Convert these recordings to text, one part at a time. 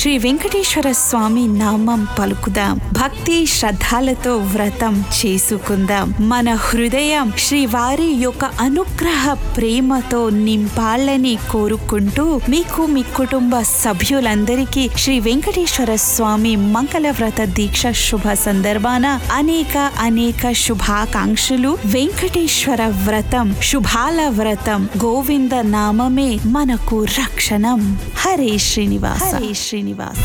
శ్రీ వెంకటేశ్వర స్వామి నామం పలుకుదాం భక్తి శ్రద్ధలతో వ్రతం చేసుకుందాం మన హృదయం శ్రీవారి యొక్క అనుగ్రహ ప్రేమతో నింపాలని కోరుకుంటూ మీకు మీ కుటుంబ సభ్యులందరికీ శ్రీ వెంకటేశ్వర స్వామి మంగళ వ్రత దీక్ష శుభ సందర్భాన అనేక అనేక శుభాకాంక్షలు వెంకటేశ్వర వ్రతం శుభాల వ్రతం గోవింద నామమే మనకు రక్షణం హరే శ్రీనివాస హరే శ్రీనివాస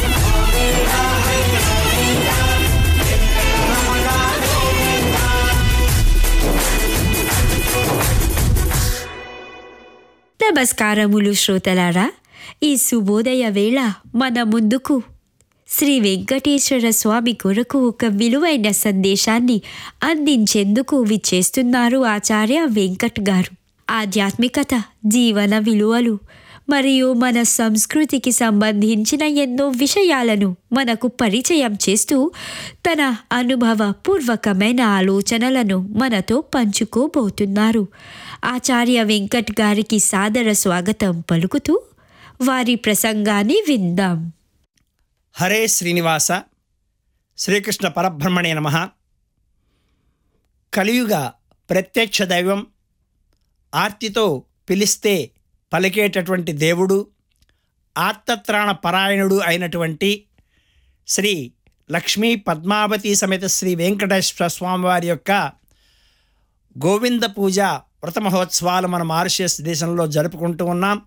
నమస్కారములు శ్రోతలారా ఈ శుభోదయ వేళ మన ముందుకు శ్రీ వెంకటేశ్వర స్వామి కొరకు ఒక విలువైన సందేశాన్ని అందించేందుకు విచ్చేస్తున్నారు ఆచార్య వెంకట్ గారు ఆధ్యాత్మికత జీవన విలువలు మరియు మన సంస్కృతికి సంబంధించిన ఎన్నో విషయాలను మనకు పరిచయం చేస్తూ తన అనుభవపూర్వకమైన ఆలోచనలను మనతో పంచుకోబోతున్నారు ఆచార్య వెంకట్ గారికి సాదర స్వాగతం పలుకుతూ వారి ప్రసంగాన్ని విందాం హరే శ్రీనివాస శ్రీకృష్ణ పరబ్రహ్మణే నమ కలియుగ ప్రత్యక్ష దైవం ఆర్తితో పిలిస్తే పలికేటటువంటి దేవుడు ఆర్తత్రాణ పరాయణుడు అయినటువంటి శ్రీ లక్ష్మీ పద్మావతి సమేత శ్రీ వెంకటేశ్వర స్వామివారి యొక్క గోవింద పూజ వ్రత మహోత్సవాలు మన మారిషియస్ దేశంలో జరుపుకుంటూ ఉన్నాం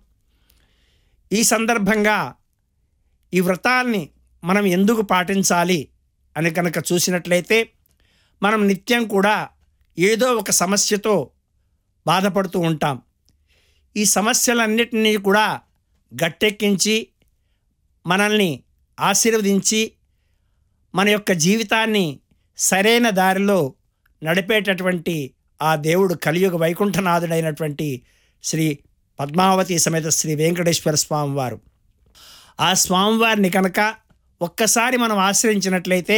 ఈ సందర్భంగా ఈ వ్రతాల్ని మనం ఎందుకు పాటించాలి అని కనుక చూసినట్లయితే మనం నిత్యం కూడా ఏదో ఒక సమస్యతో బాధపడుతూ ఉంటాం ఈ సమస్యలన్నిటినీ కూడా గట్టెక్కించి మనల్ని ఆశీర్వదించి మన యొక్క జీవితాన్ని సరైన దారిలో నడిపేటటువంటి ఆ దేవుడు కలియుగ వైకుంఠనాథుడైనటువంటి శ్రీ పద్మావతి సమేత శ్రీ వెంకటేశ్వర స్వామివారు ఆ స్వామివారిని కనుక ఒక్కసారి మనం ఆశ్రయించినట్లయితే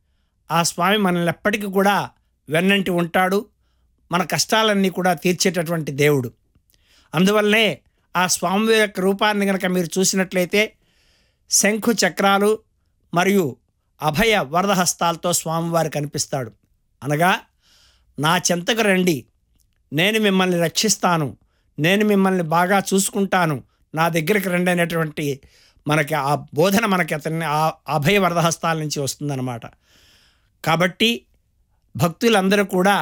ఆ స్వామి మనల్ని ఎప్పటికీ కూడా వెన్నంటి ఉంటాడు మన కష్టాలన్నీ కూడా తీర్చేటటువంటి దేవుడు అందువల్లనే ఆ స్వామి యొక్క రూపాన్ని కనుక మీరు చూసినట్లయితే శంఖు చక్రాలు మరియు అభయ వరదహస్తాలతో స్వామివారు కనిపిస్తాడు అనగా నా చెంతకు రండి నేను మిమ్మల్ని రక్షిస్తాను నేను మిమ్మల్ని బాగా చూసుకుంటాను నా దగ్గరికి రండి అనేటువంటి మనకి ఆ బోధన మనకి అతన్ని ఆ అభయ వరదహస్తాల నుంచి వస్తుందన్నమాట కాబట్టి భక్తులందరూ కూడా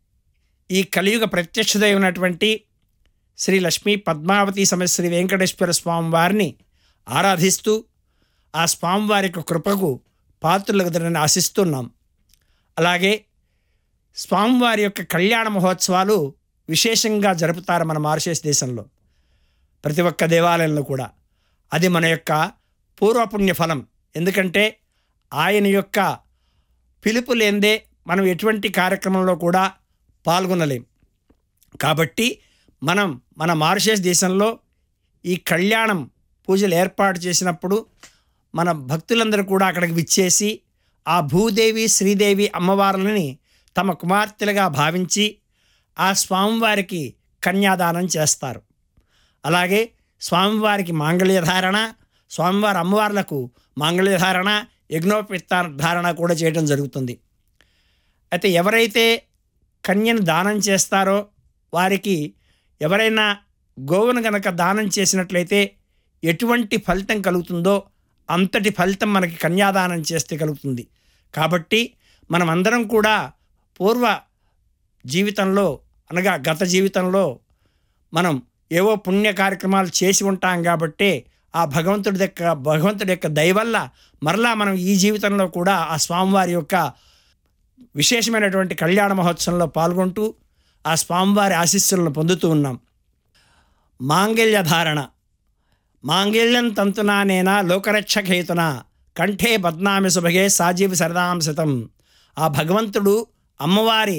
ఈ కలియుగ ప్రత్యక్షదైనటువంటి శ్రీ లక్ష్మీ పద్మావతి సమేత శ్రీ వెంకటేశ్వర స్వామి వారిని ఆరాధిస్తూ ఆ స్వామివారి యొక్క కృపకు పాత్రులగుదరని ఆశిస్తున్నాం అలాగే స్వామివారి యొక్క కళ్యాణ మహోత్సవాలు విశేషంగా జరుపుతారు మన మారిషస్ దేశంలో ప్రతి ఒక్క దేవాలయంలో కూడా అది మన యొక్క పూర్వపుణ్య ఫలం ఎందుకంటే ఆయన యొక్క పిలుపు లేందే మనం ఎటువంటి కార్యక్రమంలో కూడా పాల్గొనలేం కాబట్టి మనం మన మారిషస్ దేశంలో ఈ కళ్యాణం పూజలు ఏర్పాటు చేసినప్పుడు మన భక్తులందరూ కూడా అక్కడికి విచ్చేసి ఆ భూదేవి శ్రీదేవి అమ్మవార్లని తమ కుమార్తెలుగా భావించి ఆ స్వామివారికి కన్యాదానం చేస్తారు అలాగే స్వామివారికి మాంగళ్యధారణ స్వామివారి అమ్మవార్లకు మాంగళ్యధారణ యజ్ఞోపిత ధారణ కూడా చేయడం జరుగుతుంది అయితే ఎవరైతే కన్యను దానం చేస్తారో వారికి ఎవరైనా గోవును గనక దానం చేసినట్లయితే ఎటువంటి ఫలితం కలుగుతుందో అంతటి ఫలితం మనకి కన్యాదానం చేస్తే కలుగుతుంది కాబట్టి మనమందరం కూడా పూర్వ జీవితంలో అనగా గత జీవితంలో మనం ఏవో పుణ్య కార్యక్రమాలు చేసి ఉంటాం కాబట్టి ఆ భగవంతుడి యొక్క భగవంతుడి యొక్క దయ వల్ల మరలా మనం ఈ జీవితంలో కూడా ఆ స్వామివారి యొక్క విశేషమైనటువంటి కళ్యాణ మహోత్సవంలో పాల్గొంటూ ఆ స్వామివారి ఆశీస్సులను పొందుతూ ఉన్నాం మాంగళ్య ధారణ మాంగళ్యం తంతునానేన లోకరక్షకేతున కంఠే పద్నామి సుభగే సాజీవి సరదాంశతం ఆ భగవంతుడు అమ్మవారి